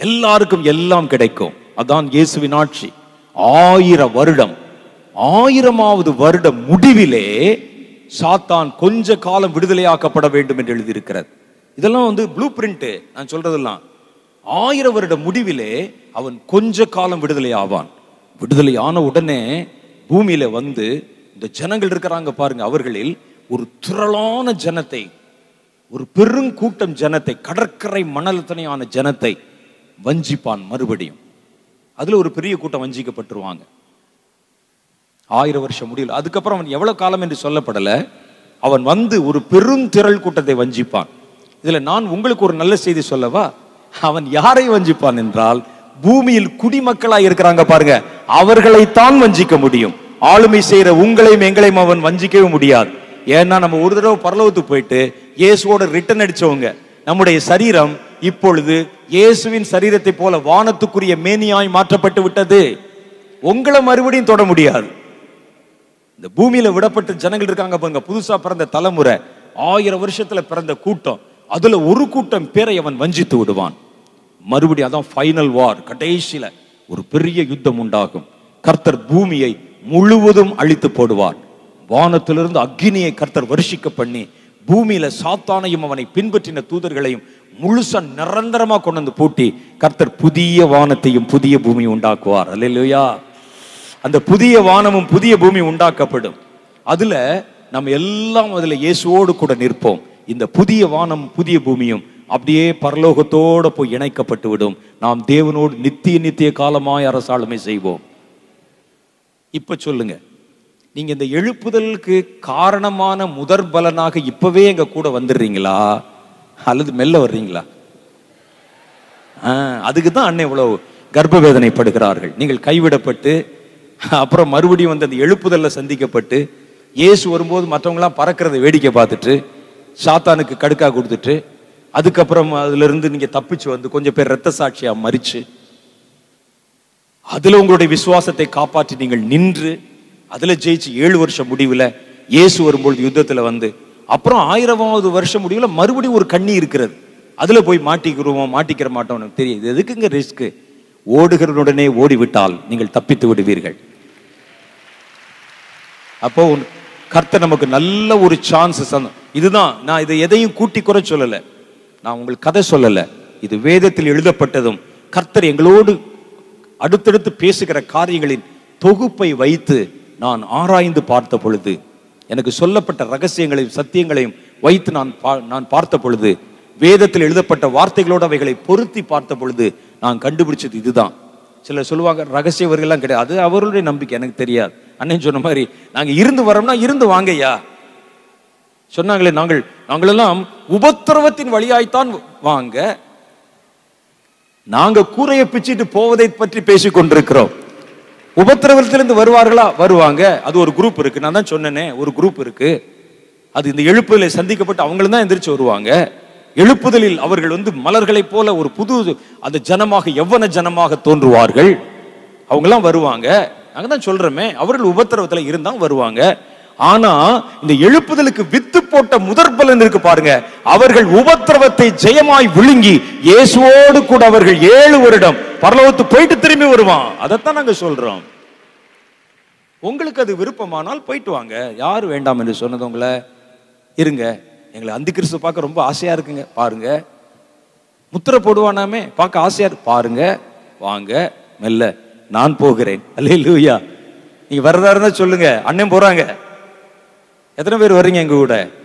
எல்லாருக்கும் எல்லாம் கிடைக்கும் அதான் இயேசுவின் ஆட்சி ஆயிரம் வருடம் ஆயிரமாவது வருட முடிவிலே சாத்தான் கொஞ்ச காலம் விடுதலையாக்கப்பட வேண்டும் என்று எழுதியிருக்கிறது இதெல்லாம் வந்து ப்ளூ பிரிண்ட் நான் சொல்றதெல்லாம் ஆயிரம் வருட முடிவிலே அவன் கொஞ்ச காலம் விடுதலை ஆவான் விடுதலை ஆன உடனே பூமியில வந்து இந்த ஜனங்கள் இருக்கிறாங்க பாருங்க அவர்களில் ஒரு திரளான ஜனத்தை ஒரு பெருங்கூட்டம் ஜனத்தை கடற்கரை மணல்தனையான ஜனத்தை வஞ்சிப்பான் மறுபடியும் அதுல ஒரு பெரிய கூட்டம் வஞ்சிக்கப்பட்டுருவாங்க ஆயிரம் வருஷம் முடியல அதுக்கப்புறம் அவன் எவ்வளவு காலம் என்று சொல்லப்படல அவன் வந்து ஒரு பெருந்திரள் கூட்டத்தை வஞ்சிப்பான் இதுல நான் உங்களுக்கு ஒரு நல்ல செய்தி சொல்லவா அவன் யாரை வஞ்சிப்பான் என்றால் பூமியில் குடிமக்களாய் இருக்கிறாங்க பாருங்க அவர்களைத்தான் வஞ்சிக்க முடியும் ஆளுமை செய்யற உங்களையும் எங்களையும் அவன் வஞ்சிக்கவே முடியாது ஏன்னா நம்ம ஒரு தடவை பரலோகத்துக்கு போயிட்டு இயேசுவோட ரிட்டன் அடிச்சவங்க நம்முடைய சரீரம் இப்பொழுது இயேசுவின் சரீரத்தை போல வானத்துக்குரிய மேனியாய் மாற்றப்பட்டு விட்டது உங்களை மறுபடியும் தொட முடியாது இந்த பூமியில விடப்பட்ட ஜனங்கள் இருக்காங்க பாருங்க புதுசா பிறந்த தலைமுறை ஆயிரம் வருஷத்துல பிறந்த கூட்டம் அதுல ஒரு கூட்டம் பேரை அவன் வஞ்சித்து விடுவான் மறுபடியும் அதான் ஃபைனல் வார் கடைசியில ஒரு பெரிய யுத்தம் உண்டாகும் கர்த்தர் பூமியை முழுவதும் அழித்து போடுவார் வானத்திலிருந்து அக்னியை கர்த்தர் வருஷிக்க பண்ணி பூமியில சாத்தானையும் அவனை பின்பற்றின தூதர்களையும் முழுசா நிரந்தரமா கொண்டு வந்து பூட்டி கர்த்தர் புதிய வானத்தையும் புதிய பூமியும் உண்டாக்குவார் அல்லேலூயா அந்த புதிய வானமும் புதிய பூமி உண்டாக்கப்படும் அதுல நம்ம எல்லாம் அதுல இயேசுவோடு கூட நிற்போம் இந்த புதிய வானம் புதிய பூமியும் அப்படியே பரலோகத்தோட போய் இணைக்கப்பட்டு விடும் நாம் தேவனோடு நித்திய நித்திய காலமாய் அரசாளுமை செய்வோம் இப்ப சொல்லுங்க நீங்க இந்த எழுப்புதலுக்கு காரணமான முதற் பலனாக இப்பவே எங்க கூட வந்துடுறீங்களா அல்லது மெல்ல வர்றீங்களா ஆஹ், அதுக்கு தான் அண்ணன் இவ்வளவு கர்ப்ப வேதனைப்படுகிறார்கள் நீங்கள் கைவிடப்பட்டு அப்புறம் மறுபடியும் வந்து அந்த எழுப்புதல்ல சந்திக்கப்பட்டு இயேசு வரும்போது மற்றவங்களாம் பறக்கிறத வேடிக்கை பார்த்துட்டு சாத்தானுக்கு கடுக்கா கொடுத்துட்டு அதுக்கப்புறம் அதுல இருந்து நீங்க தப்பிச்சு வந்து கொஞ்சம் பேர் ரத்த சாட்சியா மறிச்சு அதுல உங்களுடைய விசுவாசத்தை காப்பாற்றி நீங்கள் நின்று அதுல ஜெயிச்சு ஏழு வருஷம் முடிவுல இயேசு வரும்பொழுது யுத்தத்துல வந்து அப்புறம் ஆயிரமாவது வருஷம் முடிவுல மறுபடியும் ஒரு கண்ணி இருக்கிறது அதுல போய் மாட்டிக்கிறோம் மாட்டிக்கிற மாட்டோம் எனக்கு தெரியும் இது எதுக்குங்க ரிஸ்க் ஓடுகிறனுடனே ஓடிவிட்டால் நீங்கள் தப்பித்து விடுவீர்கள் அப்போ உன் கர்த்தர் நமக்கு நல்ல ஒரு சான்ஸ் இதுதான் நான் இதை எதையும் கூட்டி குறை சொல்லல நான் உங்களுக்கு கதை சொல்லல இது வேதத்தில் எழுதப்பட்டதும் கர்த்தர் எங்களோடு அடுத்தடுத்து பேசுகிற காரியங்களின் தொகுப்பை வைத்து நான் ஆராய்ந்து பார்த்த பொழுது எனக்கு சொல்லப்பட்ட ரகசியங்களையும் சத்தியங்களையும் வைத்து நான் பா- நான் பார்த்த பொழுது வேதத்தில் எழுதப்பட்ட வார்த்தைகளோடு அவைகளை பொருத்தி பார்த்த பொழுது நான் கண்டுபிடிச்சது இதுதான் சிலர் சொல்லுவாங்க ரகசிய வரிகள்லாம் கிடையாது அது அவர்களுடைய நம்பிக்கை எனக்கு தெரியாது அண்ணன் சொன்ன மாதிரி நாங்க இருந்து வரோம்னா இருந்து வாங்கய்யா சொன்னாங்களே நாங்கள் நாங்களெல்லாம் உபத்திரவத்தின் வழியாய்த்தான் வாங்க நாங்க கூரையை பிச்சிட்டு போவதை பற்றி பேசிக் கொண்டிருக்கிறோம் உபத்திரவத்திலிருந்து வருவார்களா வருவாங்க அது ஒரு குரூப் இருக்கு நான் தான் சொன்னேனே ஒரு குரூப் இருக்கு அது இந்த எழுப்புதலை சந்திக்கப்பட்டு அவங்களும் தான் எந்திரிச்சு வருவாங்க எழுப்புதலில் அவர்கள் வந்து மலர்களைப் போல ஒரு புது அந்த ஜனமாக எவ்வன ஜனமாக தோன்றுவார்கள் அவங்கெல்லாம் வருவாங்க நாங்க தான் சொல்றோமே அவர்கள் உபத்திரவத்துல இருந்தா வருவாங்க ஆனா இந்த எழுப்புதலுக்கு வித்து போட்ட முதற் பலன் இருக்கு பாருங்க அவர்கள் உபத்திரவத்தை ஜெயமாய் விழுங்கி இயேசுவோடு கூட அவர்கள் ஏழு வருடம் பரலோகத்து போயிட்டு திரும்பி வருவான் அதைத்தான் நாங்க சொல்றோம் உங்களுக்கு அது விருப்பமானால் போயிட்டு வாங்க யார் வேண்டாம் என்று சொன்னது உங்களை இருங்க எங்களை அந்தி கிறிஸ்து பார்க்க ரொம்ப ஆசையா இருக்குங்க பாருங்க முத்திரை போடுவானாமே பார்க்க ஆசையா இருக்கு பாருங்க வாங்க மெல்ல நான் போகிறேன் அல்லே லூயா நீங்க வர்றதா இருந்தா சொல்லுங்க அண்ணன் போறாங்க எத்தனை பேர் வர்றீங்க எங்க கூட